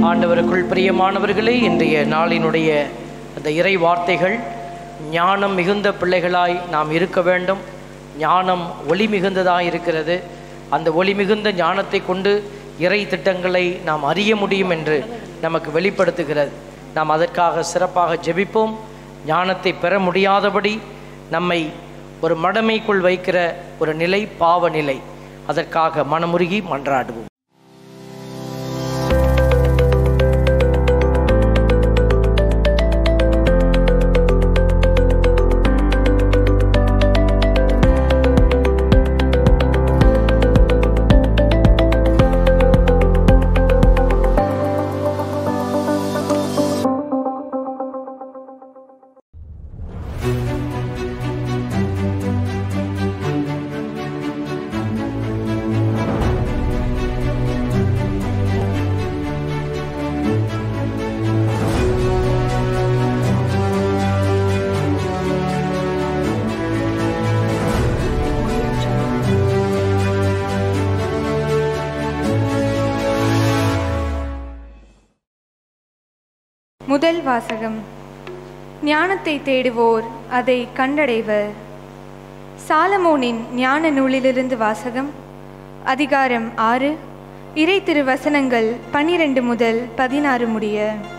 ஆண்டவருக்குள் பிரியமானவர்களே இன்றைய நாளினுடைய அந்த இறை வார்த்தைகள் ஞானம் மிகுந்த பிள்ளைகளாய் நாம் இருக்க வேண்டும் ஞானம் ஒளி மிகுந்ததாக இருக்கிறது அந்த ஒளி மிகுந்த ஞானத்தை கொண்டு இறை திட்டங்களை நாம் அறிய முடியும் என்று நமக்கு வெளிப்படுத்துகிறது நாம் அதற்காக சிறப்பாக ஜெபிப்போம் ஞானத்தை பெற முடியாதபடி நம்மை ஒரு மடமைக்குள் வைக்கிற ஒரு நிலை பாவ நிலை அதற்காக மனமுருகி மன்றாடுவோம் முதல் வாசகம் ஞானத்தை தேடுவோர் அதை கண்டடைவர் சாலமோனின் ஞான நூலிலிருந்து வாசகம் அதிகாரம் ஆறு இறை திருவசனங்கள் பன்னிரண்டு முதல் பதினாறு முடிய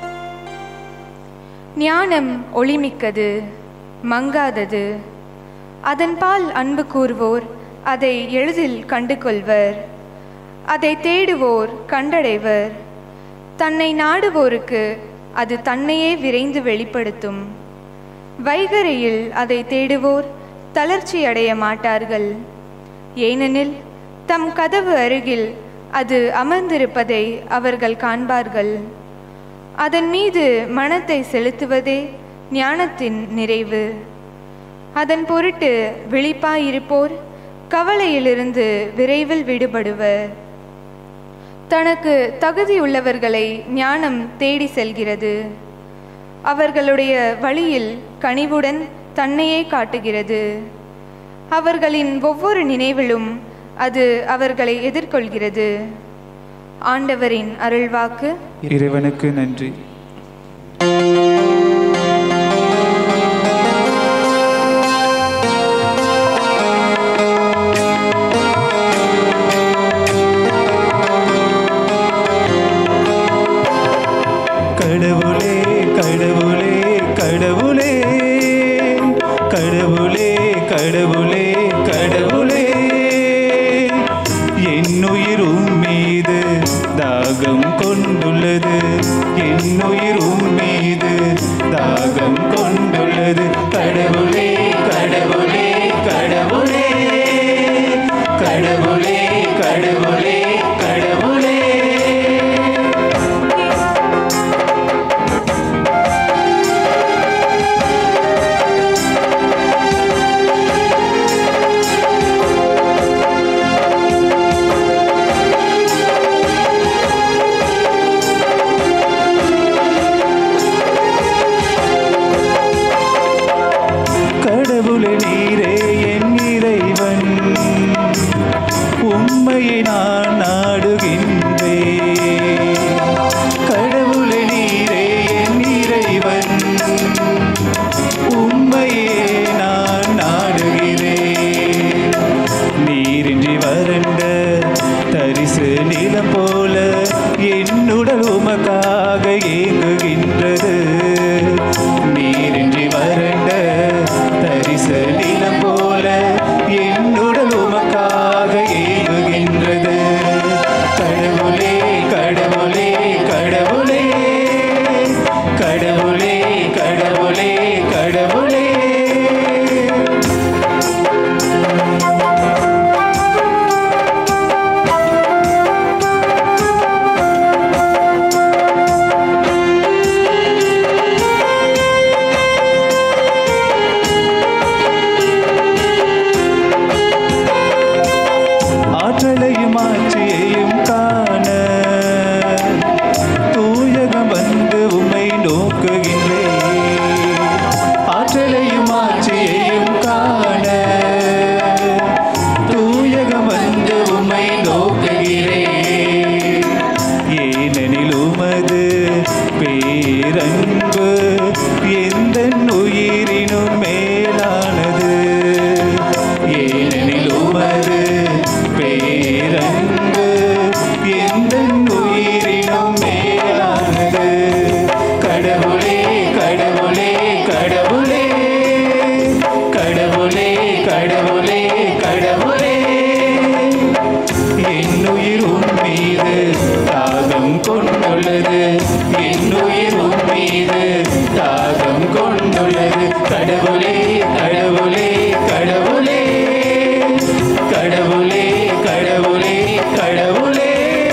ஞானம் ஒளிமிக்கது மங்காதது அதன்பால் அன்பு கூறுவோர் அதை எளிதில் கண்டு கொள்வர் அதை தேடுவோர் கண்டடைவர் தன்னை நாடுவோருக்கு அது தன்னையே விரைந்து வெளிப்படுத்தும் வைகரையில் அதை தேடுவோர் தளர்ச்சி அடைய மாட்டார்கள் ஏனெனில் தம் கதவு அருகில் அது அமர்ந்திருப்பதை அவர்கள் காண்பார்கள் அதன் மீது மனத்தை செலுத்துவதே ஞானத்தின் நிறைவு அதன் பொருட்டு விழிப்பாயிருப்போர் கவலையிலிருந்து விரைவில் விடுபடுவர் தனக்கு தகுதியுள்ளவர்களை ஞானம் தேடி செல்கிறது அவர்களுடைய வழியில் கனிவுடன் தன்னையே காட்டுகிறது அவர்களின் ஒவ்வொரு நினைவிலும் அது அவர்களை எதிர்கொள்கிறது ஆண்டவரின் அருள்வாக்கு இறைவனுக்கு நன்றி கடவுளே கடவுளே கடவுளே கடவுளே கடவுளே கடவுளே என்னுயிரும் மீது தாகம் கொண்டுள்ளது என்னுயிரும் மீது தாகம் கொண்டுள்ளது கடவுளே கடவுளே கடவுளே கடவுளே கடவுளே கடவுளே கடவுளே நீரே என் இறைவன் உம்மையை நான் நாடுகின்றேன் கடவுளே நீரே என் இறைவன் உம்மையே நான் நாடுகிறேன் நீரின்றி வறண்ட தரிசு நிலம் போல என்னுடல் உமக்காக ஏங்குகின்றது நீரின்றி வறண்ட தரிசு நிலம் போல என்னுடல் உமக்காக ஏங்குகின்றது கடவுளே கடவுளே கடவுளே கடவுளே கடவுளே கடவுளே கடவுளே கொண்டுள்ளது என்னுயிர் உன் மீது தாகம் கொண்டுள்ளது கடவுளே கடவுளே கடவுளே கடவுளே கடவுளே கடவுளே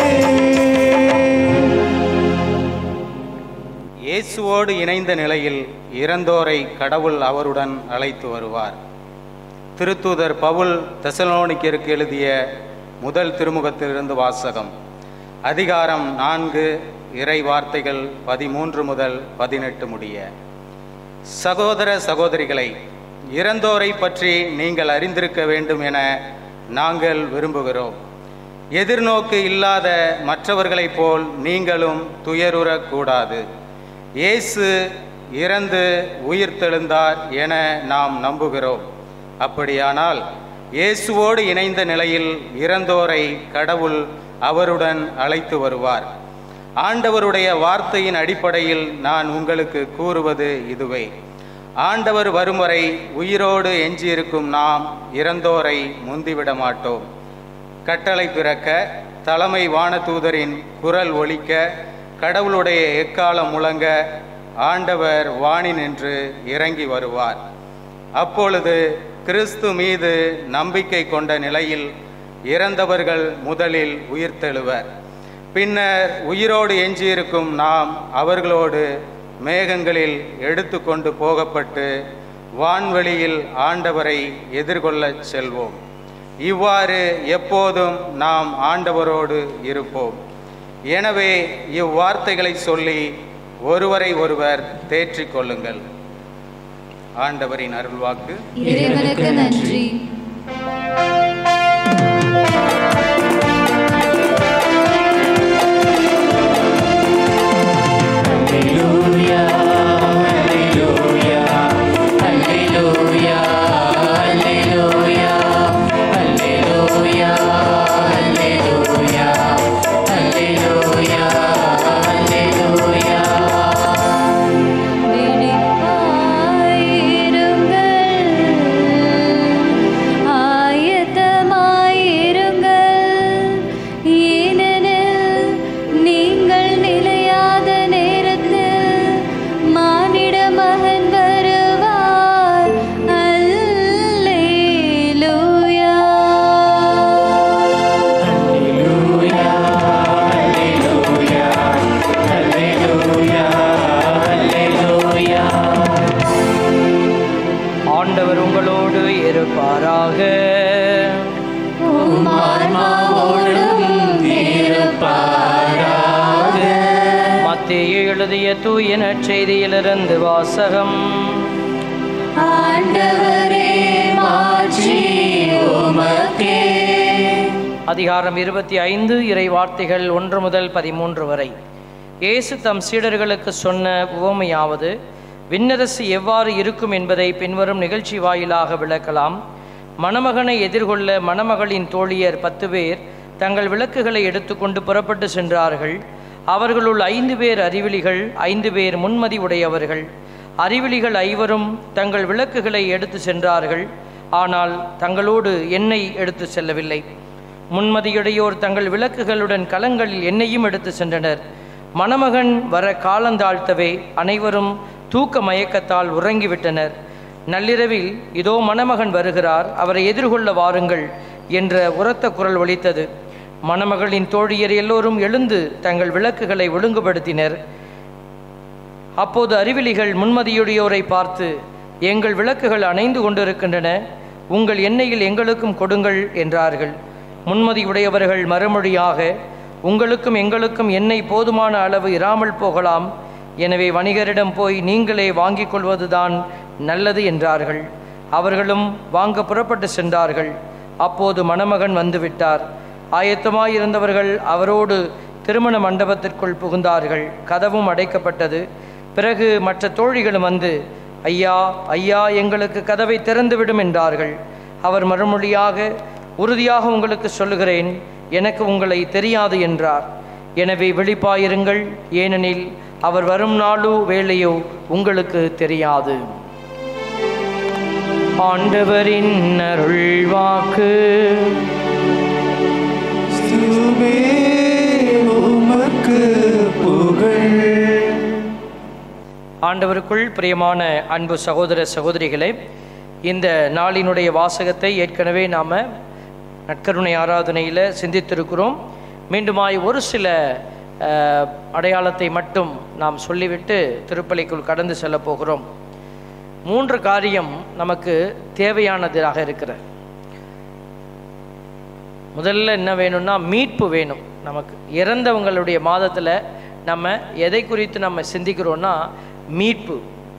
இயேசுவோடு இணைந்த நிலையில் இறந்தோரை கடவுள் அவருடன் அழைத்து வருவார் திருத்தூதர் பவுல் தெசலோனிக்கருக்கு எழுதிய முதல் திருமுகத்திலிருந்து வாசகம் அதிகாரம் நான்கு இறை வார்த்தைகள் பதிமூன்று முதல் பதினெட்டு முடிய சகோதர சகோதரிகளை இறந்தோரை பற்றி நீங்கள் அறிந்திருக்க வேண்டும் என நாங்கள் விரும்புகிறோம் எதிர்நோக்கு இல்லாத மற்றவர்களைப் போல் நீங்களும் துயருறக்கூடாது இயேசு இறந்து உயிர்த்தெழுந்தார் என நாம் நம்புகிறோம் அப்படியானால் இயேசுவோடு இணைந்த நிலையில் இறந்தோரை கடவுள் அவருடன் அழைத்து வருவார் ஆண்டவருடைய வார்த்தையின் அடிப்படையில் நான் உங்களுக்கு கூறுவது இதுவே ஆண்டவர் வரும் வரை உயிரோடு எஞ்சியிருக்கும் நாம் இறந்தோரை முந்திவிட மாட்டோம் கட்டளை பிறக்க தலைமை வானதூதரின் குரல் ஒலிக்க கடவுளுடைய எக்காலம் முழங்க ஆண்டவர் வாணி நின்று இறங்கி வருவார் அப்பொழுது கிறிஸ்து மீது நம்பிக்கை கொண்ட நிலையில் இறந்தவர்கள் முதலில் உயிர்த்தெழுவர் பின்னர் உயிரோடு எஞ்சியிருக்கும் நாம் அவர்களோடு மேகங்களில் எடுத்து கொண்டு போகப்பட்டு வான்வெளியில் ஆண்டவரை எதிர்கொள்ளச் செல்வோம் இவ்வாறு எப்போதும் நாம் ஆண்டவரோடு இருப்போம் எனவே இவ்வார்த்தைகளை சொல்லி ஒருவரை ஒருவர் தேற்றிக் கொள்ளுங்கள் ஆண்டவரின் அருள்வாக்கு இறைவனுக்கு நன்றி Alleluia, alleluia, alleluia, alleluia, alleluia, alleluia, alleluia, alleluia. விழிப்பாயிருங்கள், ஆயத்தமாயிருங்கள், ஏனெனில் நீங்கள் நிலையாத நேரத்தில் மானிட மகன் வருவார் அல்லேலூயா ஆண்டவர் உங்களோடு இருப்பாராக மத்திய எழுதிய தூய நற்செய்தியிலிருந்து வாசகம் ஆண்டவரே மாட்சி உமக்கே அதிகாரம் இருபத்தி ஐந்து இறை வார்த்தைகள் ஒன்று முதல் பதிமூன்று வரை இயேசு தம் சீடர்களுக்கு சொன்ன உவமையாவது விண்ணரசு எவ்வாறு இருக்கும் என்பதை பின்வரும் நிகழ்ச்சி வாயிலாக விளக்கலாம் மணமகனை எதிர்கொள்ள மணமகளின் தோழியர் பத்து பேர் தங்கள் விளக்குகளை எடுத்துக்கொண்டு புறப்பட்டு சென்றார்கள் அவர்களுள் ஐந்து பேர் அறிவிலிகள் ஐந்து பேர் முன்மதி உடையவர்கள் அறிவிலிகள் ஐவரும் தங்கள் விளக்குகளை எடுத்து சென்றார்கள் ஆனால் தங்களோடு எண்ணெய் எடுத்து செல்லவில்லை முன்மதியுடையோர் தங்கள் விளக்குகளுடன் கலங்களில் எண்ணெயும் எடுத்து சென்றனர் மணமகன் வர காலந்தாழ்த்தவே அனைவரும் தூக்க மயக்கத்தால் உறங்கிவிட்டனர் நள்ளிரவில் இதோ மணமகன் வருகிறார் அவரை எதிர்கொள்ள வாருங்கள் என்ற உரத்த குரல் ஒலித்தது மணமகளின் தோழியர் எல்லோரும் எழுந்து தங்கள் விளக்குகளை ஒழுங்குபடுத்தினர் அப்போது அறிவிலிகள் முன்மதியுடையோரை பார்த்து எங்கள் விளக்குகள் அணைந்து கொண்டிருக்கின்றன உங்கள் எண்ணெயில் எங்களுக்கும் கொடுங்கள் என்றார்கள் முன்மதியுடையவர்கள் மறுமொழியாக உங்களுக்கும் எங்களுக்கும் எண்ணெய் போதுமான அளவு இராமல் போகலாம் எனவே வணிகரிடம் போய் நீங்களே வாங்கிக் கொள்வதுதான் நல்லது என்றார்கள் அவர்களும் வாங்க புறப்பட்டு சென்றார்கள் அப்போது மணமகன் வந்துவிட்டார் ஆயத்தமாயிருந்தவர்கள் அவரோடு திருமண மண்டபத்திற்குள் புகுந்தார்கள் கதவும் அடைக்கப்பட்டது பிறகு மற்ற தோழிகளும் வந்து ஐயா ஐயா எங்களுக்கு கதவை திறந்துவிடும் என்றார்கள் அவர் மறுமொழியாக உறுதியாக உங்களுக்கு சொல்லுகிறேன் எனக்கு உங்களை தெரியாது என்றார் எனவே விழிப்பாயிருங்கள் ஏனெனில் அவர் வரும் நாளோ வேளையோ உங்களுக்கு தெரியாது ஆண்டவரின் அருள்வாக்கு கிறிஸ்துவே உமக்கு ஆண்டவருக்குள் பிரியமான அன்பு சகோதர சகோதரிகளே இந்த நாளினுடைய வாசகத்தை ஏற்கனவே நாம் நற்கருணை ஆராதனையில் சிந்தித்திருக்கிறோம் மீண்டுமாய் ஒரு சில அஹ், அடையாளத்தை மட்டும் நாம் சொல்லிவிட்டு திருப்பலிக்குள் கடந்து செல்ல போகிறோம் மூன்று காரியம் நமக்கு தேவையானதாக இருக்கிறது முதல்ல என்ன வேணும்னா மீட்பு வேணும் நமக்கு இறந்தவங்களுடைய மாதத்தில் நம்ம எதை குறித்து நம்ம சிந்திக்கிறோம்னா மீட்பு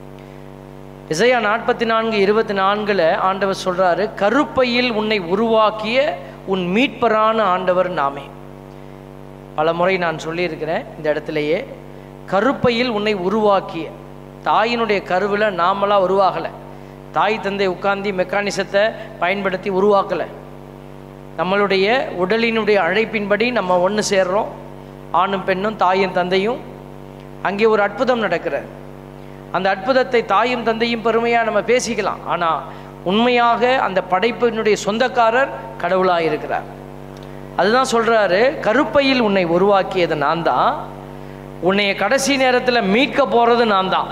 இசையா நாற்பத்தி நான்கு இருபத்தி நான்கில் ஆண்டவர் சொல்கிறாரு கருப்பையில் உன்னை உருவாக்கிய உன் மீட்பரான ஆண்டவர் நாமே பல முறை நான் சொல்லியிருக்கிறேன் இந்த இடத்துலையே கருப்பையில் உன்னை உருவாக்கிய தாயினுடைய கருவில் நாமளாக உருவாகலை தாய் தந்தை உட்கார்ந்து மெக்கானிசத்தை பயன்படுத்தி உருவாக்கலை நம்மளுடைய உடலினுடைய அழைப்பின்படி நம்ம ஒன்று சேர்றோம் ஆணும் பெண்ணும் தாயும் தந்தையும் அங்கே ஒரு அற்புதம் நடக்கிறது அந்த அற்புதத்தை தாயும் தந்தையும் பெருமையாக நம்ம பேசிக்கலாம் ஆனால் உண்மையாக அந்த படைப்பினுடைய சொந்தக்காரர் கடவுளாக இருக்கிறார் அதுதான் சொல்கிறாரு கருப்பையில் உன்னை உருவாக்கியது நான் தான் உன்னைய கடைசி நேரத்தில் மீட்க போகிறது நான் தான்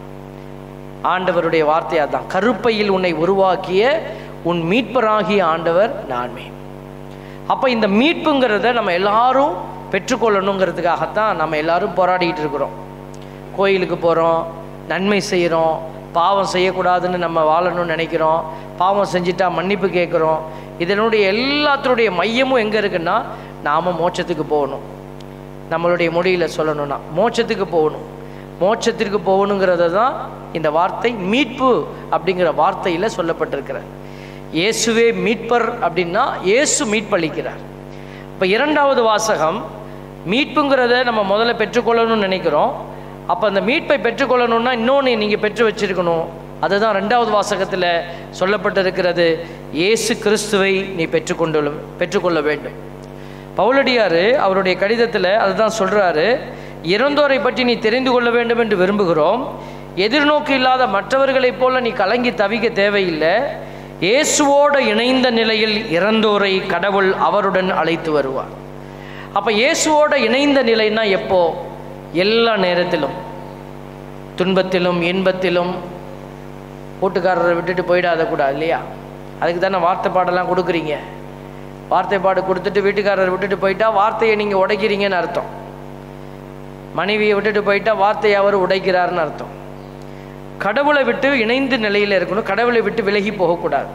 ஆண்டவருடைய வார்த்தையாக தான் கருப்பையில் உன்னை உருவாக்கிய உன் மீட்பராகிய ஆண்டவர் நான்மே அப்போ இந்த மீட்புங்கிறத நம்ம எல்லாரும் பெற்றுக்கொள்ளணுங்கிறதுக்காகத்தான் நம்ம எல்லாரும் போராடிட்டு இருக்கிறோம் கோயிலுக்கு போகிறோம் நன்மை செய்கிறோம் பாவம் செய்யக்கூடாதுன்னு நம்ம வாழணும்னு நினைக்கிறோம் பாவம் செஞ்சுட்டா மன்னிப்பு கேட்குறோம் இதனுடைய எல்லாத்தினுடைய மையமும் எங்கே இருக்குன்னா நாம் மோட்சத்துக்கு போகணும் நம்மளுடைய மொழியில் சொல்லணும்னா மோட்சத்துக்கு போகணும் மோட்சத்திற்கு போகணுங்கிறத தான் இந்த வார்த்தை மீட்பு அப்படிங்கிற வார்த்தையில் சொல்லப்பட்டிருக்கிறது இயேசுவே மீட்பர் அப்படின்னா இயேசு மீட்பளிக்கிறார் இப்போ இரண்டாவது வாசகம் மீட்புங்கிறத நம்ம முதல்ல பெற்றுக்கொள்ளணும்னு நினைக்கிறோம் அப்போ அந்த மீட்பை பெற்றுக்கொள்ளணும்னா இன்னொன்று நீங்கள் பெற்று வச்சிருக்கணும் அதுதான் ரெண்டாவது வாசகத்தில் சொல்லப்பட்டிருக்கிறது இயேசு கிறிஸ்துவை நீ பெற்றுக்கொண்டு பெற்றுக்கொள்ள வேண்டும் பவுலடியார் அவருடைய கடிதத்தில் அதுதான் சொல்கிறாரு இறந்தோரை பற்றி நீ தெரிந்து கொள்ள வேண்டும் என்று விரும்புகிறோம் எதிர்நோக்கு இல்லாத மற்றவர்களைப் போல நீ கலங்கி தவிக்க தேவையில்லை இயேசுவோடு இணைந்த நிலையில் இறந்தோரை கடவுள் அவருடன் அழைத்து வருவார் அப்போ இயேசுவோட இணைந்த நிலைன்னா எப்போ எல்லா நேரத்திலும் துன்பத்திலும் இன்பத்திலும் கூட்டுக்காரரை விட்டுட்டு போயிடாத கூடாது இல்லையா அதுக்கு தானே வார்த்தை பாடெல்லாம் கொடுக்குறீங்க வார்த்தை பாடு கொடுத்துட்டு வீட்டுக்காரரை விட்டுட்டு போயிட்டா வார்த்தையை நீங்கள் உடைக்கிறீங்கன்னு அர்த்தம் மனைவியை விட்டுட்டு போயிட்டா வார்த்தையை அவர் உடைக்கிறாருன்னு அர்த்தம் கடவுளை விட்டு இணைந்த நிலையில் இருக்கணும் கடவுளை விட்டு விலகி போகக்கூடாது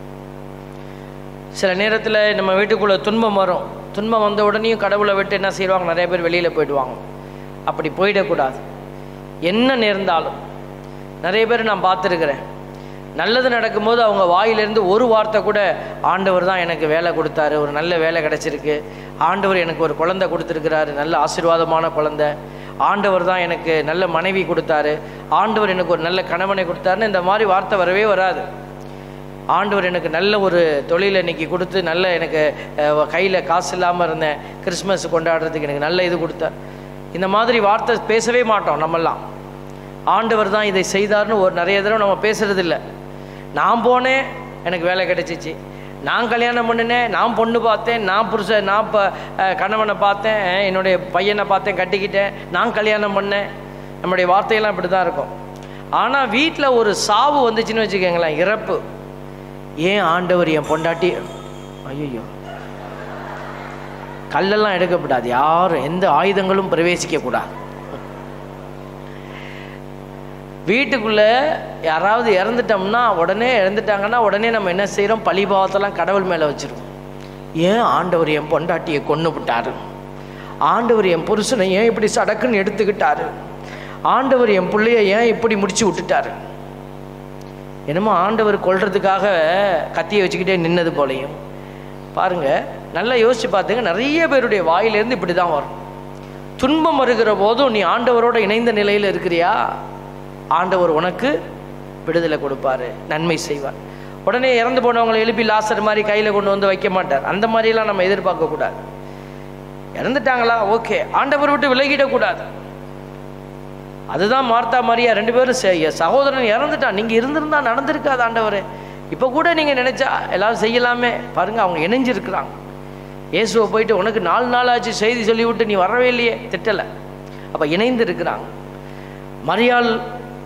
சில நேரத்தில் நம்ம வீட்டுக்குள்ளே துன்பம் வரும் துன்பம் வந்த உடனேயும் கடவுளை விட்டு என்ன செய்வாங்க நிறைய பேர் வெளியில் போயிடுவாங்க அப்படி போயிடக்கூடாது என்ன நேர்ந்தாலும் நிறைய பேர் நான் பார்த்துருக்குறேன் நல்லது நடக்கும்போது அவங்க வாயிலிருந்து ஒரு வார்த்தை கூட ஆண்டவர் தான் எனக்கு வேலை கொடுத்தாரு ஒரு நல்ல வேலை கிடச்சிருக்கு ஆண்டவர் எனக்கு ஒரு குழந்தை கொடுத்துருக்கிறாரு நல்ல ஆசீர்வாதமான குழந்தை ஆண்டவர் தான் எனக்கு நல்ல மனைவி கொடுத்தாரு ஆண்டவர் எனக்கு ஒரு நல்ல கணவனை கொடுத்தாருன்னு இந்த மாதிரி வார்த்தை வரவே வராது ஆண்டவர் எனக்கு நல்ல ஒரு தொழிலை இன்னைக்கு கொடுத்து நல்ல எனக்கு கையில் காசு இல்லாமல் இருந்தேன் கிறிஸ்மஸ் கொண்டாடுறதுக்கு எனக்கு நல்ல இது கொடுத்தார் இந்த மாதிரி வார்த்தை பேசவே மாட்டோம் நம்மெல்லாம் ஆண்டவர் தான் இதை செய்தார்னு ஒரு நிறைய தடவை நம்ம பேசுறதில்ல நான் போனேன் எனக்கு வேலை கிடைச்சிச்சு நான் கல்யாணம் பண்ணினேன் நான் பொண்ணு பார்த்தேன் நான் புருஷன் நான் இப்போ கணவனை பார்த்தேன் என்னுடைய பையனை பார்த்தேன் கட்டிக்கிட்டேன் நான் கல்யாணம் பண்ணேன் நம்முடைய வார்த்தையெல்லாம் இப்படி தான் இருக்கும் ஆனால் வீட்டில் ஒரு சாவு வந்துச்சுன்னு வச்சுக்கோங்களேன் இறப்பு ஏன் ஆண்டவர் என் பொண்டாட்டி ஐயோ கல்லெல்லாம் எடுக்கப்படாது யாரும் எந்த ஆயுதங்களும் பிரவேசிக்க கூடாது வீட்டுக்குள்ளே யாராவது இறந்துட்டோம்னா உடனே இறந்துட்டாங்கன்னா உடனே நம்ம என்ன செய்கிறோம் பழிபாவத்தெல்லாம் கடவுள் மேலே வச்சிருவோம் ஏன் ஆண்டவர் என் பொண்டாட்டியை கொன்று விட்டாரு ஆண்டவர் என் புருஷனை ஏன் இப்படி சடக்குன்னு எடுத்துக்கிட்டாரு ஆண்டவர் என் பிள்ளைய ஏன் இப்படி முடிச்சு விட்டுட்டாரு என்னமோ ஆண்டவர் கொல்றதுக்காக கத்தியை வச்சுக்கிட்டே நின்னது போலையும் பாருங்க நல்லா யோசிச்சு பார்த்துங்க நிறைய பேருடைய வாயிலேருந்து இப்படி தான் வரும் துன்பம் வருகிற போதும் நீ ஆண்டவரோட இணைந்த நிலையில் இருக்கிறியா ஆண்டவர் உனக்கு விடுதலை கொடுப்பாரு நன்மை செய்வார் உடனே இறந்து போனவங்களை எழுப்பி லாசர் மாதிரி கையில் கொண்டு வந்து வைக்க மாட்டார் அந்த மாதிரியெல்லாம் நம்ம எதிர்பார்க்கக்கூடாது இறந்துட்டாங்களா ஓகே ஆண்டவர் விட்டு விலகிடக்கூடாது அதுதான் மார்த்தா மரியா ரெண்டு பேரும் செ- சகோதரன் இறந்துட்டான் நீங்கள் இருந்திருந்தா நடந்திருக்காது ஆண்டவரே இப்போ கூட நீங்கள் நினைச்சா எல்லாரும் செய்யலாமே பாருங்க அவங்க இணைஞ்சிருக்கிறாங்க இயேசுவை போயிட்டு உனக்கு நாலு நாள் ஆச்சு செய்தி சொல்லிவிட்டு நீ வரவே இல்லையே திட்டலை அப்போ இணைந்து இருக்கிறாங்க மரியாள்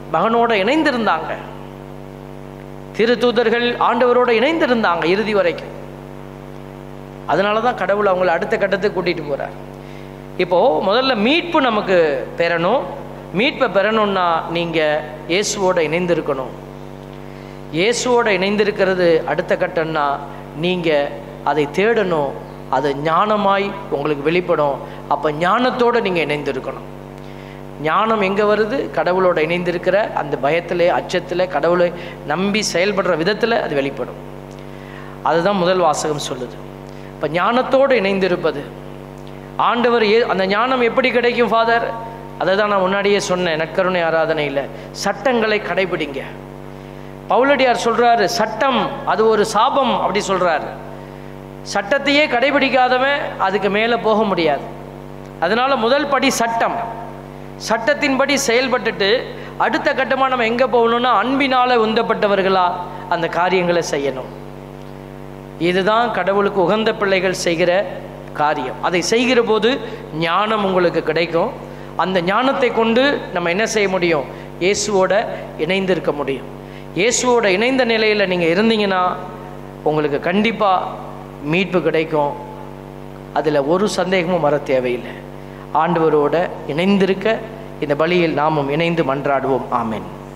மகனோட இணைந்திருந்தாங்க திருத்தூதர்கள் ஆண்டவரோட இணைந்திருந்தாங்க இறுதி வரைக்கும் அதனால தான் கடவுள் அவங்கள அடுத்த கட்டத்துக்கு கூட்டிட்டு போறார் இப்போ முதல்ல மீட்பு நமக்கு பெறணும் மீட்பை பெறணும்னா நீங்க இயேசுவோட இணைந்திருக்கணும் இயேசுவோட இணைந்திருக்கிறது அடுத்த கட்டம்னா நீங்க அதை தேடணும் அது ஞானமாய் உங்களுக்கு வெளிப்படும் அப்ப ஞானத்தோட நீங்க இணைந்திருக்கணும் ஞானம் எங்கே வருது கடவுளோட இணைந்திருக்கிற அந்த பயத்தில் அச்சத்தில் கடவுளை நம்பி செயல்படுற விதத்தில் அது வெளிப்படும் அதுதான் முதல் வாசகம் சொல்லுது இப்போ ஞானத்தோடு இணைந்திருப்பது ஆண்டவர் ஏ அந்த ஞானம் எப்படி கிடைக்கும் ஃபாதர் அதை தான் நான் முன்னாடியே சொன்னேன் நற்கருணை ஆராதனையில் சட்டங்களை கடைபிடிங்க பவுலடியார் சொல்றாரு சட்டம் அது ஒரு சாபம் அப்படி சொல்றாரு சட்டத்தையே கடைபிடிக்காதவன் அதுக்கு மேலே போக முடியாது அதனால முதல் படி சட்டம் சட்டத்தின்படி செயல்பட்டுட்டு அடுத்த கட்டமாக நம்ம எங்கே போகணும்னா அன்பினால் உந்தப்பட்டவர்களா அந்த காரியங்களை செய்யணும் இதுதான் கடவுளுக்கு உகந்த பிள்ளைகள் செய்கிற காரியம் அதை செய்கிற போது ஞானம் உங்களுக்கு கிடைக்கும் அந்த ஞானத்தை கொண்டு நம்ம என்ன செய்ய முடியும் இயேசுவோட இணைந்திருக்க முடியும் இயேசுவோட இணைந்த நிலையில் நீங்கள் இருந்தீங்கன்னா உங்களுக்கு கண்டிப்பாக மீட்பு கிடைக்கும் அதில் ஒரு சந்தேகமும் வர தேவையில்லை ஆண்டவரோட இணைந்திருக்க இந்த பலியில் நாமும் இணைந்து மன்றாடுவோம் ஆமென்